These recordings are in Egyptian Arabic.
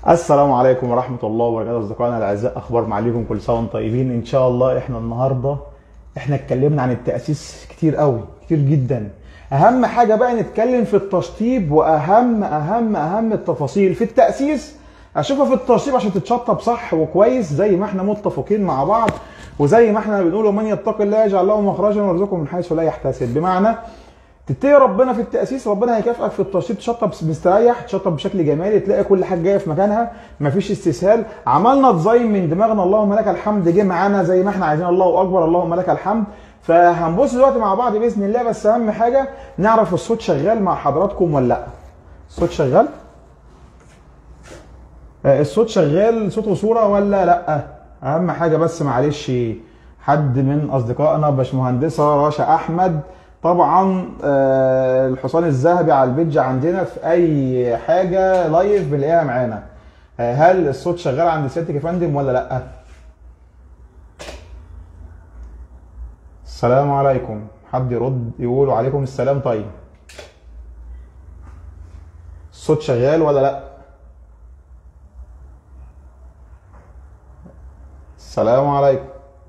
السلام عليكم ورحمة الله وبركاته أصدقائنا الأعزاء أخبار معاليكم كل سنة وأنتم طيبين إن شاء الله إحنا النهاردة إحنا اتكلمنا عن التأسيس كتير قوي كتير جدا أهم حاجة بقى نتكلم في التشطيب وأهم أهم أهم التفاصيل في التأسيس أشوفها في التشطيب عشان تتشطب صح وكويس زي ما إحنا متفقين مع بعض وزي ما إحنا بنقول ومن يتق الله يجعل له مخرجا ويرزقه من حيث لا يحتسب بمعنى تتقي ربنا في التاسيس ربنا هيكافئك في التشطيب تشطب مستريح تشطب بشكل جمالي تلاقي كل حاجه جايه في مكانها مفيش استسهال عملنا ديزاين من دماغنا اللهم لك الحمد جه معانا زي ما احنا عايزين الله اكبر اللهم لك الحمد فهنبص دلوقتي مع بعض باذن الله بس اهم حاجه نعرف الصوت شغال مع حضراتكم ولا لا الصوت شغال آه، الصوت شغال صوت وصوره ولا لا اهم حاجه بس معلش حد من اصدقائنا باشمهندسه رشا احمد طبعا آه، الحصان الذهبي على البيدج عندنا في اي حاجه لايف بنلاقيها معانا آه، هل الصوت شغال عند سيادتك يا فندم ولا لا السلام عليكم حد يرد يقول وعليكم السلام طيب الصوت شغال ولا لا السلام عليكم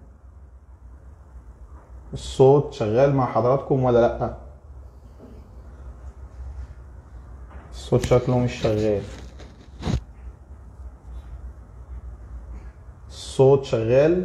الصوت شغال مع حضراتكم ولا لا الصوت شكله مش شغال الصوت شغال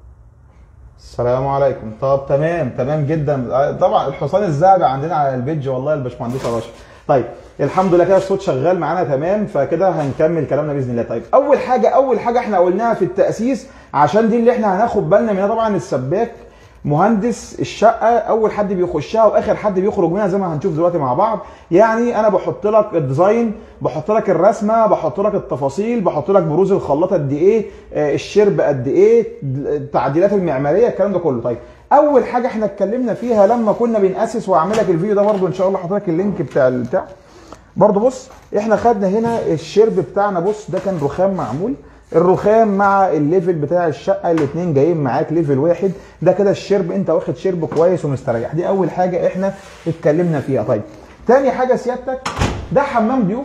السلام عليكم طب تمام تمام جدا آه، طبعا الحصان الذهبي عندنا على البيدج والله الباشمهندسه رشا طيب الحمد لله كده الصوت شغال معانا تمام فكده هنكمل كلامنا باذن الله طيب اول حاجه اول حاجه احنا قلناها في التاسيس عشان دي اللي احنا هناخد بالنا منها طبعا السباك مهندس الشقه اول حد بيخشها واخر حد بيخرج منها زي ما هنشوف دلوقتي مع بعض يعني انا بحط لك الديزاين بحط لك الرسمه بحط لك التفاصيل بحط لك بروز الخلاط قد ايه آه، الشرب قد ايه التعديلات المعماريه الكلام ده كله طيب اول حاجه احنا اتكلمنا فيها لما كنا بناسس واعمل لك الفيديو ده برضو ان شاء الله هحط لك اللينك بتاع البتاع برضو بص احنا خدنا هنا الشرب بتاعنا بص ده كان رخام معمول الرخام مع الليفل بتاع الشقه الاثنين جايين معاك ليفل واحد ده كده الشرب انت واخد شرب كويس ومستريح دي اول حاجه احنا اتكلمنا فيها طيب تاني حاجه سيادتك ده حمام ضيوف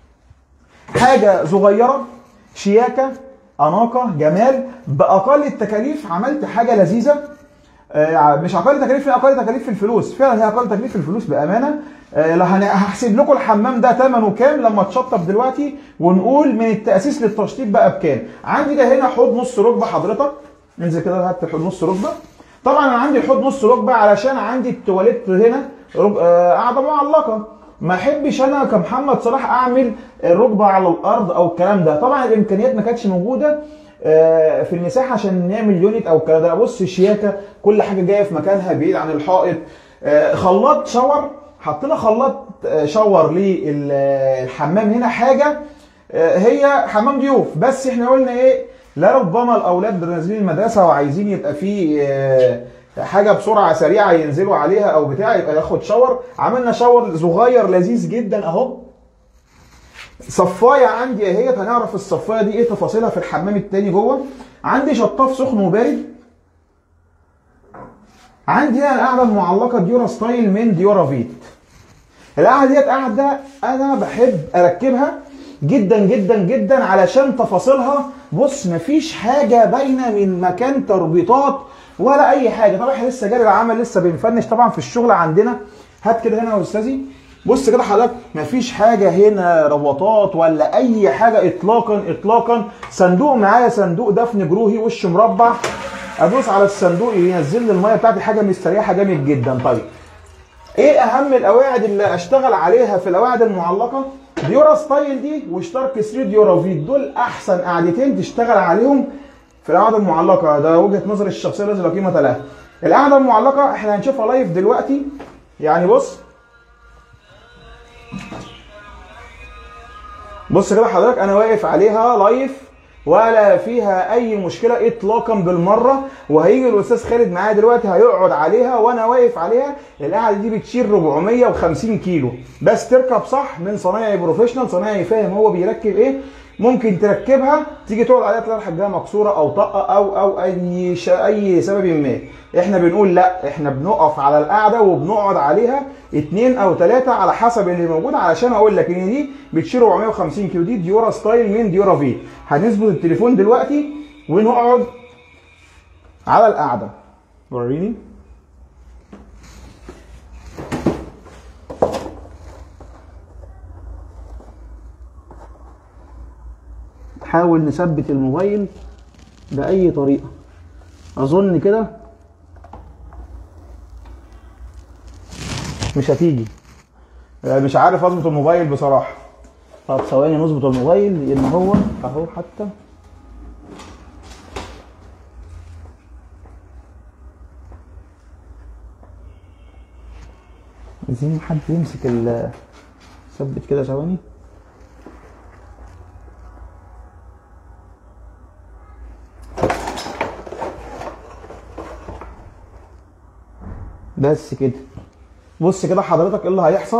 حاجه صغيره شياكه اناقه جمال باقل التكاليف عملت حاجه لذيذه آه، مش اقل تكاليف لا اقل تكاليف في الفلوس فعلا هي اقل تكاليف في الفلوس بامانه آه، لو هن- هحسب لكم الحمام ده ثمنه كام لما تشطب دلوقتي ونقول من التاسيس للتشطيب بقى بكام عندي ده هنا حوض نص ركبه حضرتك انزل كده هات الحوض نص ركبه طبعا انا عندي الحوض نص ركبه علشان عندي التواليت هنا رك- آه، قاعده معلقه ما احبش انا كمحمد صلاح اعمل الركبه على الارض او الكلام ده طبعا الامكانيات ما كانتش موجوده آه، في المساحه عشان نعمل يونت او الكلام ده بص شياكه كل حاجه جايه في مكانها بعيد عن الحائط آه، خلاط شاور حطينا خلاط آه، شاور للحمام هنا حاجه آه، هي حمام ضيوف بس احنا قلنا ايه لا ربما الاولاد نازلين المدرسه وعايزين يبقى في آه، حاجه بسرعه سريعه ينزلوا عليها او بتاع يبقى ياخد شاور عملنا شاور صغير لذيذ جدا اهو صفايه عندي اهيت هنعرف الصفايه دي ايه تفاصيلها في الحمام التاني جوه عندي شطاف سخن وبارد عندي هنا القعده المعلقه ديورا ستايل من ديورا فيت القعده ديت قاعده انا بحب اركبها جدا جدا جدا علشان تفاصيلها بص مفيش حاجه باينه من مكان تربيطات ولا اي حاجه طبعا احنا لسه جاري العمل لسه بنفنش طبعا في الشغل عندنا هات كده هنا يا استاذي بص كده حضرتك مفيش حاجه هنا رباطات ولا اي حاجه اطلاقا اطلاقا صندوق معايا صندوق دفن جروهي وش مربع ادوس على الصندوق ينزل لي الميه بتاعتي حاجه مستريحه جامد جدا طيب ايه اهم القواعد اللي اشتغل عليها في القواعد المعلقه ديورا ستايل دي وشتارك 3 ديورا فيت دول احسن قعدتين تشتغل عليهم في القعده المعلقه ده وجهه نظري الشخصيه التي لا قيمه لها القعده المعلقه احنا هنشوفها لايف دلوقتي يعني بص بص كده حضرتك انا واقف عليها لايف ولا فيها اي مشكله اطلاقا بالمره وهيجي الاستاذ خالد معايا دلوقتي هيقعد عليها وانا واقف عليها القعده دي بتشيل 450 كيلو بس تركب صح من صنايعي بروفيشنال صنايعي فاهم هو بيركب ايه ممكن تركبها تيجي تقعد عليها تلاقي الحاجه مكسوره او طاقه او او اي ش... اي سبب ما احنا بنقول لا احنا بنقف على القاعده وبنقعد عليها اتنين او ثلاثه على حسب اللي موجود علشان اقول لك ان دي بتشيل 450 كيلو دي ديورا ستايل من ديورا في هنثبت التليفون دلوقتي ونقعد على القاعده وريني نحاول نثبت الموبايل بأي طريقة أظن كده مش هتيجي يعني مش عارف أظبط الموبايل بصراحة طب ثواني نظبط الموبايل لأن هو أهو حتى عايزين حد يمسك ال ثبت كده ثواني بس كده بص كده حضرتك ايه اللي هيحصل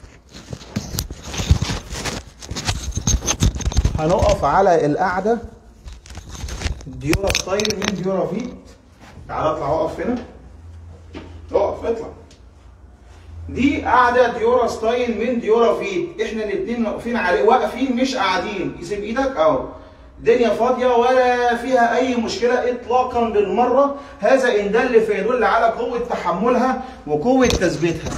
هنقف على القعده ديورا ستايل من ديورا فيت تعالى اطلع اقف هنا اقف اطلع دي قاعده ديورا ستايل من ديورا فيت احنا الاثنين واقفين عليه واقفين مش قاعدين سيب ايدك اهو الدنيا فاضيه ولا فيها اي مشكله اطلاقا بالمره هذا ان دل فيدل على قوه تحملها وقوه تثبيتها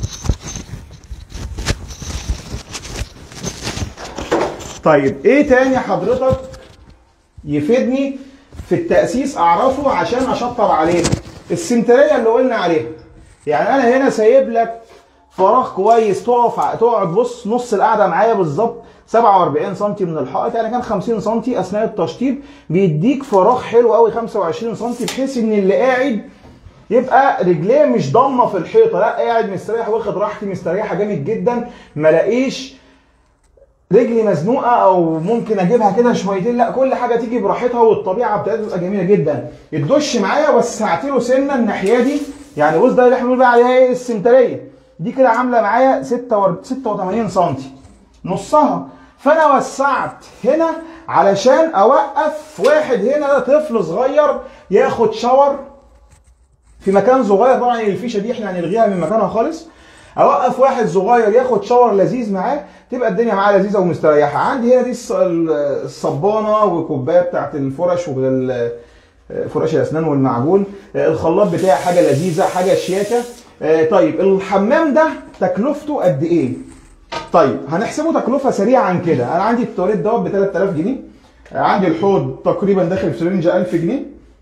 طيب ايه تاني حضرتك يفيدني في التاسيس اعرفه عشان اشطب عليه السنتريه اللي قلنا عليها يعني انا هنا سايب لك فراغ كويس تقف ع- تقعد بص نص القعده معايا بالظبط 47 سم من الحائط يعني كان 50 سم اثناء التشطيب بيديك فراغ حلو قوي 25 سم بحيث ان اللي قاعد يبقى رجليه مش ضامه في الحيطه لا قاعد مستريح واخد راحتي مستريحه جامد جدا ما لاقيش رجلي مزنوقه او ممكن اجيبها كده شويتين لا كل حاجه تيجي براحتها والطبيعه بتاعتها تبقى جميله جدا الدش معايا وسعت له سنه الناحيه دي يعني بص ده اللي احنا بنقول بقى عليها ايه السنتريه دي كده عامله معايا 86 سم نصها فانا وسعت هنا علشان اوقف واحد هنا ده طفل صغير ياخد شاور في مكان صغير طبعا الفيشه دي احنا هنلغيها من مكانها خالص اوقف واحد صغير ياخد شاور لذيذ معاه تبقى الدنيا معاه لذيذه ومستريحه عندي هنا دي الص- الصبانه والكوبايه بتاعت الفرش وال فرش الاسنان والمعجون الخلاط بتاعي حاجه لذيذه حاجه شياكه آه، طيب الحمام ده تكلفته قد ايه طيب هنحسبه تكلفه سريعا كده انا عندي التواليت دوت ب 3000 جنيه آه، عندي الحوض تقريبا داخل في رينج 1000 جنيه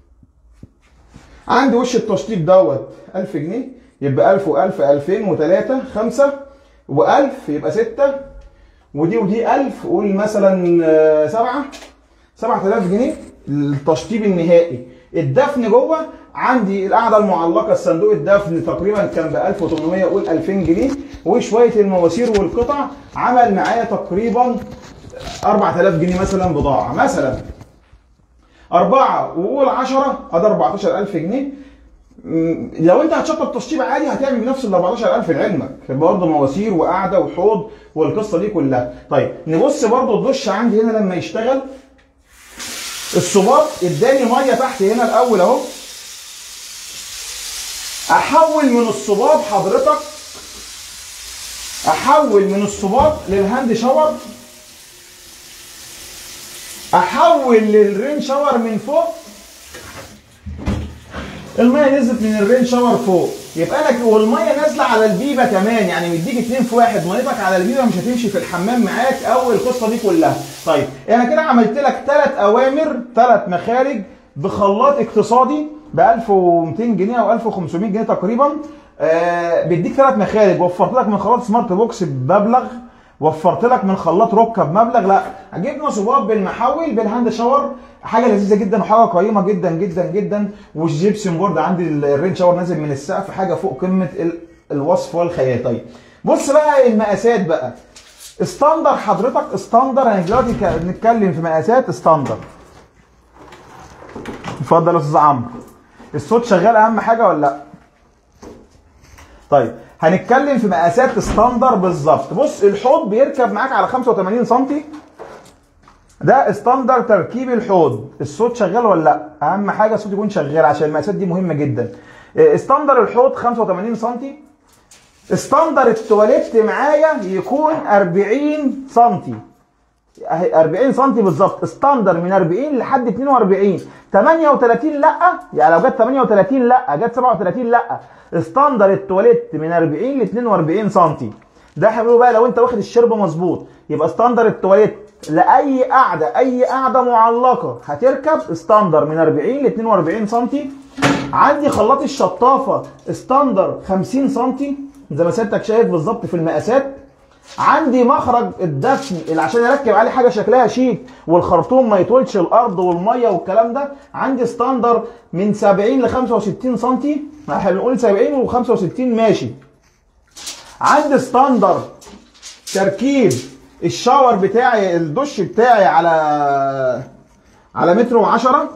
عندي وش التشطيب دوت 1000 جنيه يبقى 1000 و1000 2003 5 و1000 يبقى 6 ودي ودي 1000 قول مثلا 7 7000 جنيه التشطيب النهائي الدفن جوه عندي القعده المعلقه الصندوق الدفن تقريبا كان ب 1800 قول 2000 جنيه وشويه المواسير والقطع عمل معايا تقريبا 4000 جنيه مثلا بضاعه مثلا أربعة وقول 10 ادي 14000 جنيه م، لو انت هتشطب تشطيب عادي هتعمل بنفس ال 14000 لعلمك برضه مواسير وقعده وحوض والقصه دي كلها طيب نبص برضه الدش عندي هنا لما يشتغل الصباط اداني ميه تحت هنا الاول اهو احول من الصباط حضرتك احول من الصباط للهاند شاور احول للرين شاور من فوق الميه نزلت من الرين شاور فوق يبقى انا والميه نازله على البيبه كمان يعني مديك اتنين في واحد ميتك على البيبه مش هتمشي في الحمام معاك او القصه دي كلها طيب انا كده عملت لك ثلاث اوامر ثلاث مخارج بخلاط اقتصادي ب 1200 جنيه او 1500 جنيه تقريبا آه بيديك ثلاث مخارج وفرت لك من خلاط سمارت بوكس بمبلغ وفرت لك من خلاط روكا بمبلغ لا جبنا صباط بالمحول بالهاند شاور حاجه لذيذه جدا وحاجه قيمه جدا جدا جدا والجيبسون بورد عندي الرين شاور نازل من السقف حاجه فوق قمه ال- الوصف والخيال طيب بص بقى المقاسات بقى استاندر حضرتك استاندر انا دلوقتي ك- بنتكلم في مقاسات استاندر اتفضل يا استاذ عمرو الصوت شغال اهم حاجه ولا لا طيب هنتكلم في مقاسات ستاندر بالظبط بص الحوض بيركب معاك على 85 سم ده استاندر تركيب الحوض الصوت شغال ولا لا اهم حاجه الصوت يكون شغال عشان المقاسات دي مهمه جدا إيه، استاندر الحوض 85 سم استاندر التواليت معايا يكون 40 سم اهي 40 سم بالظبط استاندر من 40 لحد 42 38 لا يعني لو جت 38 لا جت 37 لا استاندر التواليت من 40 ل 42 سم ده احنا بنقوله بقى لو انت واخد الشرب مظبوط يبقى استاندر التواليت لاي قاعده اي قاعده معلقه هتركب استاندر من 40 ل 42 سم عندي خلاط الشطافه استاندر 50 سم زي ما سيادتك شايف بالظبط في المقاسات عندي مخرج الدفن اللي عشان اركب عليه حاجه شكلها شيك والخرطوم ما يطولش الارض والميه والكلام ده عندي ستاندر من 70 ل 65 سم احنا بنقول 70 و65 ماشي عندي ستاندر تركيب الشاور بتاعي الدش بتاعي على على متر وعشرة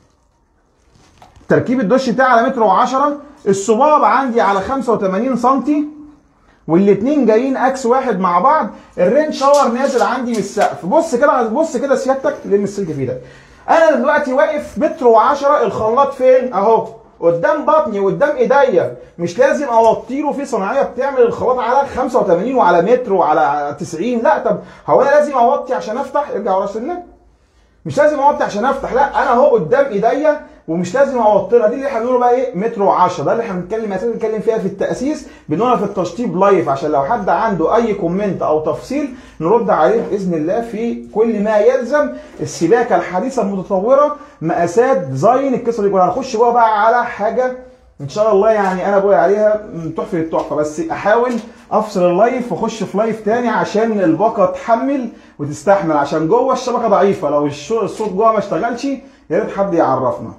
تركيب الدش بتاعي على متر وعشرة الصباب عندي على 85 سنتي والاتنين جايين اكس واحد مع بعض الرين شاور نازل عندي من السقف بص كده بص كده سيادتك لم السلك في ايدك انا دلوقتي واقف متر و10 الخلاط فين اهو قدام بطني قدام ايديا مش لازم اوطيله في صناعيه بتعمل الخلاط على 85 وعلى متر وعلى 90 لا طب هو انا لازم اوطي عشان افتح ارجع ورا سنك مش لازم اوطي عشان افتح لا انا اهو قدام ايديا ومش لازم اوطيها دي اللي احنا بنقوله بقى ايه متر و10 ده اللي احنا بنتكلم اساسا بنتكلم فيها في التاسيس بنقولها في التشطيب لايف عشان لو حد عنده اي كومنت او تفصيل نرد عليه باذن الله في كل ما يلزم السباكه الحديثه المتطوره مقاسات ديزاين القصه دي كلها هنخش جوه بقى على حاجه ان شاء الله يعني انا بقول عليها تحفه التحفه بس احاول افصل اللايف واخش في لايف تاني عشان الباقه تحمل وتستحمل عشان جوه الشبكه ضعيفه لو الشو- الصوت جوه ما اشتغلش يا ريت حد يعرفنا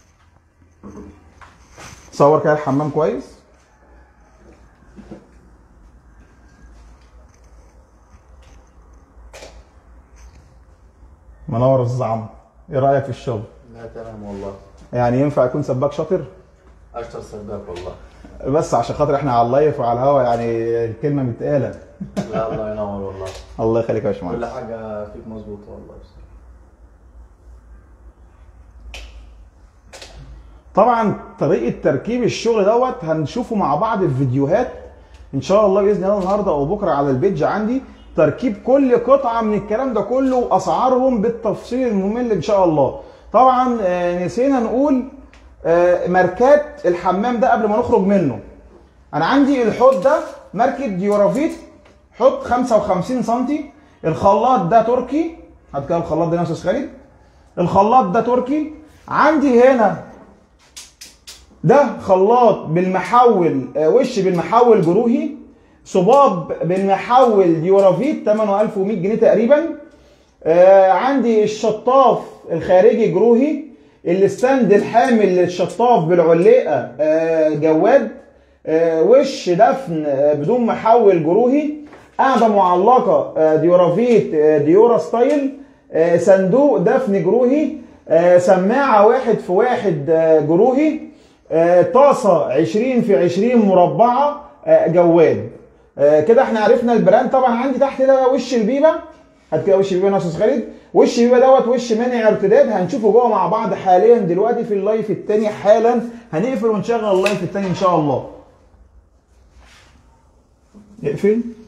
صور كده الحمام كويس منور يا استاذ عمرو ايه رايك في الشغل لا تمام والله يعني ينفع يكون سباك شاطر اشطر سباك والله بس عشان خاطر احنا على اللايف وعلى الهوا يعني الكلمه متقاله لا الله ينور والله الله يخليك يا كل باشمهندس حاجه فيك مظبوطه والله بصراحة. طبعا طريقه تركيب الشغل دوت هنشوفه مع بعض في فيديوهات ان شاء الله باذن الله النهارده او بكره على البيج عندي تركيب كل قطعه من الكلام ده كله واسعارهم بالتفصيل الممل ان شاء الله طبعا آه، نسينا نقول آه، ماركات الحمام ده قبل ما نخرج منه انا عندي الحوض ده ماركه ديورافيت حوض 55 سم الخلاط ده تركي هات كده الخلاط ده يا استاذ خالد الخلاط ده تركي عندي هنا ده خلاط بالمحول آه، وش بالمحول جروهي صباب بالمحول ديورافيت ثمنه 1100 جنيه تقريبا آه، عندي الشطاف الخارجي جروهي الستاند الحامل للشطاف بالعليقه آه، جواد آه، وش دفن آه، بدون محول جروهي قاعده معلقه آه، ديورافيت آه، ديورا ستايل آه، صندوق دفن جروهي آه، سماعه واحد في واحد آه، جروهي آه، طاسه 20 في 20 مربعه آه، جواد آه، كده احنا عرفنا البراند طبعا عندي تحت ده وش البيبه هات كده وش البيبه يا استاذ خالد وش البيبه دوت وش منع ارتداد هنشوفه جوه مع بعض حاليا دلوقتي في اللايف التاني حالا هنقفل ونشغل اللايف التاني ان شاء الله اقفل